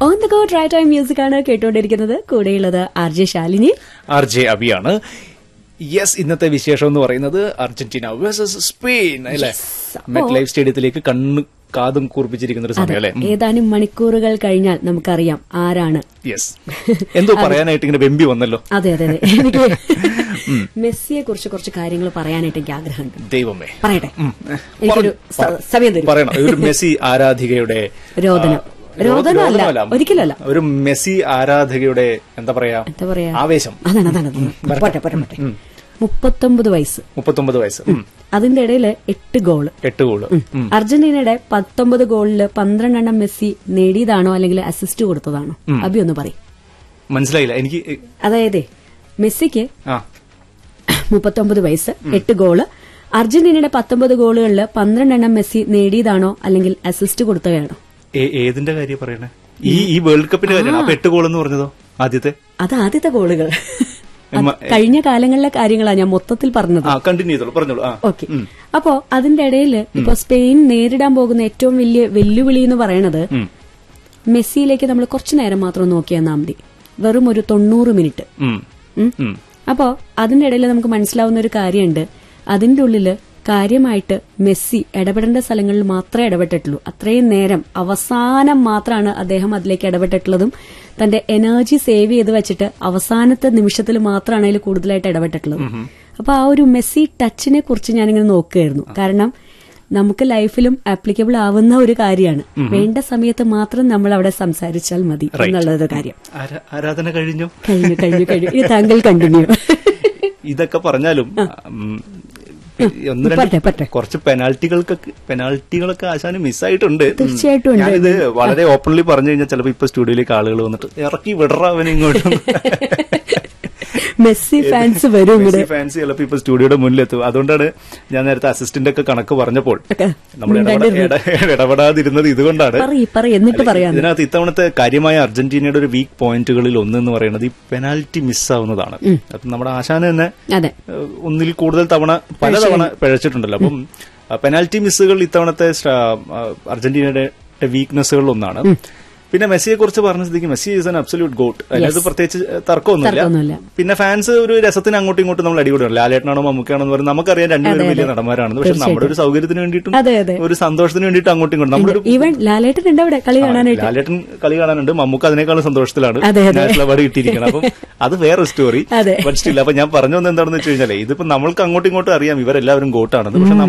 On the go drive time music ആണ് കേട്ടുകൊണ്ടിരിക്കുന്നത് കൂടെയുള്ളത് R J Shalini R J അബിയാണ് യെസ് ഇന്നത്തെ വിശേഷം എന്ന് പറയുന്നത് അർജന്റീന വേഴ്സസ് സ്പെയിൻ അല്ലെ മെറ്റ് ലൈഫ് സ്റ്റേഡിയത്തിലേക്ക് കണ്ണ് കാതും കൂർപ്പിച്ചിരിക്കുന്ന ഒരു സമയം അല്ലെ ഏതാനും മണിക്കൂറുകൾ കഴിഞ്ഞാൽ നമുക്കറിയാം ആരാണ് യെസ് എന്തോ പറയാനായിട്ട് ഇങ്ങനെ വെമ്പി വന്നല്ലോ അതെ അതെ അതെ എനിക്ക് മെസ്സിയെ കുറിച്ച് കുറച്ച് കാര്യങ്ങൾ പറയാനായിട്ട് എനിക്ക് ആഗ്രഹമുണ്ട് ദൈവമേ പറയട്ടെ ഉം. എനിക്കൊരു സ- പറ- സമയം തരും പറയണം ഒരു മെസ്സി ആരാധികയുടെ രോദനം. ആ, രോദനമല്ല. രോദനമല്ല. ഒരിക്കലല്ല. ഒരു മെസ്സി ആരാധകയുടെ എന്താ പറയാ എന്താ പറയാ ആവേശം അതാണ് അതാണ് അതാണ്. പോട്ടെ പോട്ടെ പോട്ടെ മുപ്പത്തൊമ്പത് വയസ്സ് മുപ്പത്തൊമ്പത് വയസ്സ് ഉം. അതിന്റെ ഇടയിൽ എട്ട് ഗോള് എട്ട് ഗോള് ഉം. അർജന്റീനയുടെ പത്തൊമ്പത് ഗോളില് പന്ത്രണ്ടെണ്ണം മെസ്സി നേടിയതാണോ അല്ലെങ്കിൽ അസിസ്റ്റ് കൊടുത്തതാണോ അബി ഒന്ന് പറയും മനസ്സിലായില്ല എനിക്ക് അതായത് മെസ്സിക്ക് ആ മുപ്പത്തൊമ്പത് വയസ്സ് എട്ട് ഗോള് അർജന്റീനയുടെ പത്തൊമ്പത് ഗോളുകളിൽ പന്ത്രണ്ടെണ്ണം മെസ്സി നേടിയതാണോ അല്ലെങ്കിൽ അസിസ്റ്റ് കൊടുത്തതാണോ ഏ- ഏതിന്റെ കാര്യം പറയണേ ഈ ഈ വേൾഡ് കപ്പിന്റെ കാര്യമാണ് അപ്പൊ എട്ട് ഗോൾ എന്ന് പറഞ്ഞതോ ആദ്യത്തെ അത് ആദ്യത്തെ ഗോളുകൾ അത് എമ്മ- കഴിഞ്ഞ കാലങ്ങളിലെ കാര്യങ്ങളാണ് ഞാൻ മൊത്തത്തിൽ പറഞ്ഞത് ആ കണ്ടിന്യൂ ചെയ്തോളൂ പറഞ്ഞോളൂ ആ ഓക്കെ അപ്പോ അതിന്റെ ഇടയിൽ ഇപ്പൊ സ്പെയിൻ നേരിടാൻ പോകുന്ന ഏറ്റവും വലിയ വെല്ലുവിളി എന്ന് പറയണത് ഉം. മെസ്സിയിലേക്ക് നമ്മൾ കുറച്ചു നേരം മാത്രം നോക്കിയാൽ മതി വെറും ഒരു തൊണ്ണൂറ് മിനിറ്റ് ഉം. ഉം. ഉം. അപ്പോ അതിന്റെ ഇടയിൽ നമുക്ക് മനസ്സിലാവുന്ന ഒരു കാര്യമുണ്ട് അതിന്റെ ഉള്ളില് കാര്യമായിട്ട് മെസ്സി ഇടപെടേണ്ട സ്ഥലങ്ങളിൽ മാത്രമേ ഇടപെട്ടിട്ടുള്ളൂ അത്രയും നേരം അവസാനം മാത്രമാണ് അദ്ദേഹം അതിലേക്ക് ഇടപെട്ടിട്ടുള്ളതും തന്റെ എനർജി സേവ് ചെയ്ത് വെച്ചിട്ട് അവസാനത്തെ നിമിഷത്തിൽ മാത്രമാണ് അതിൽ കൂടുതലായിട്ട് ഇടപെട്ടിട്ടുള്ളത് അപ്പൊ ആ ഒരു മെസ്സി ടച്ചിനെ കുറിച്ച് ഞാനിങ്ങനെ നോക്കുകയായിരുന്നു കാരണം നമുക്ക് ലൈഫിലും ആപ്ലിക്കബിൾ ആവുന്ന ഒരു കാര്യമാണ് വേണ്ട സമയത്ത് മാത്രം നമ്മൾ അവിടെ സംസാരിച്ചാൽ മതി എന്നുള്ളത് കാര്യം ആരാ- ആരാധന കഴിഞ്ഞു കഴിഞ്ഞു കഴിഞ്ഞു കഴിഞ്ഞു ഇത് താങ്കൾ കണ്ടിന്യൂ ഇതൊക്കെ പറഞ്ഞാലും ഉം, ഒന്ന് പറ്റേ, രണ്ട് പറ്റേ. കുറച്ച് പെനാൽറ്റികൾക്കൊക്കെ പെനാൽറ്റികളൊക്കെ ആശാന് മിസ്സായിട്ടുണ്ട് ഉം. തീർച്ചയായിട്ടും ഉണ്ട്. ഞാനിത് വളരെ ഓപ്പൺലി പറഞ്ഞു കഴിഞ്ഞാൽ ചിലപ്പോ ഇപ്പൊ സ്റ്റുഡിയോയിലേക്ക് ആളുകൾ വന്നിട്ട് ഇറക്കി വിടറ അവനെ ഇങ്ങോട്ടും മെസ്സി ഫാൻസ് വരും ഇവിടെ ഫാൻസ് ചിലപ്പോ ഇപ്പൊ സ്റ്റുഡിയോയുടെ മുന്നിലെത്തും അതുകൊണ്ടാണ് ഞാൻ നേരത്തെ അസിസ്റ്റന്റ് ഒക്കെ കണക്ക് പറഞ്ഞപ്പോൾ ഒക്കെ നമ്മൾ ഇടപെട- ഇട- ഇടപെടാതിരുന്നത് ഇതുകൊണ്ടാണ് പറയ് പറയ് എന്നിട്ട് അല്ല, പറയാം ഇതിനകത്ത് ഇത്തവണത്തെ കാര്യമായ അർജന്റീനയുടെ ഒരു വീക്ക് പോയിന്റുകളിൽ ഒന്ന് എന്ന് പറയുന്നത് ഈ പെനാൽറ്റി മിസ്സാവുന്നതാണ് അത് നമ്മുടെ ആശാന് തന്നെ അതെ ഏഹ്, ഒന്നിൽ കൂടുതൽ തവണ പലതവണ പിഴച്ചിട്ടുണ്ടല്ലോ അപ്പം പെനാൽറ്റി മിസ്സുകൾ ഇത്തവണത്തെ സ്ട്രാ- ആ, അർജന്റീനയുടെ വീക്ക്നെസ്സുകളിൽ ഒന്നാണ് പിന്നെ മെസ്സിയെ കുറിച്ച് പറഞ്ഞ സ്ഥിതിക്ക് Messi is an absolute GOAT അതിനകത്ത് പ്രത്യേകിച്ച് തർക്കമൊന്നുമില്ല തർക്കമൊന്നുമില്ല. പിന്നെ ഫാൻസ് ഒരു രസത്തിന് അങ്ങോട്ടും ഇങ്ങോട്ടും നമ്മൾ അടികൂടും ലാലേട്ടനാണോ മമ്മൂക്കാണോ എന്ന് പറഞ്ഞാൽ നമുക്കറിയാം രണ്ടുപേരും വലിയ നടന്മാരാണ് പക്ഷെ നമ്മുടെ ഒരു സൗകര്യത്തിന് വേണ്ടിയിട്ടും അതെ, അതെ. ഒരു സന്തോഷത്തിന് വേണ്ടിയിട്ട് അങ്ങോട്ടും ഇങ്ങോട്ടും നമ്മുടെ ഒരു ഈവൻ ലാലേട്ടൻ ഉണ്ട് അവിടെ കളി കാണാനായിട്ട് ലാലേട്ടൻ കളി കാണാനുണ്ട് മമ്മൂക്ക അതിനേക്കാളും സന്തോഷത്തിലാണ് അതെ, അതെ. നാഷണൽ അവാർഡ് കിട്ടിയിരിക്കണം അപ്പം അത് വേറെ സ്റ്റോറി അതെ. ബട്ട് സ്റ്റിൽ അപ്പൊ ഞാൻ പറഞ്ഞു വന്നത് എന്താണെന്ന് വെച്ച് കഴിഞ്ഞാൽ ഇതിപ്പോ നമ്മൾക്ക് അങ്ങോട്ടും ഇങ്ങോട്ടും അറിയാം ഇവരെല്ലാവരും ഗോട്ടാണെന്ന് പക്ഷെ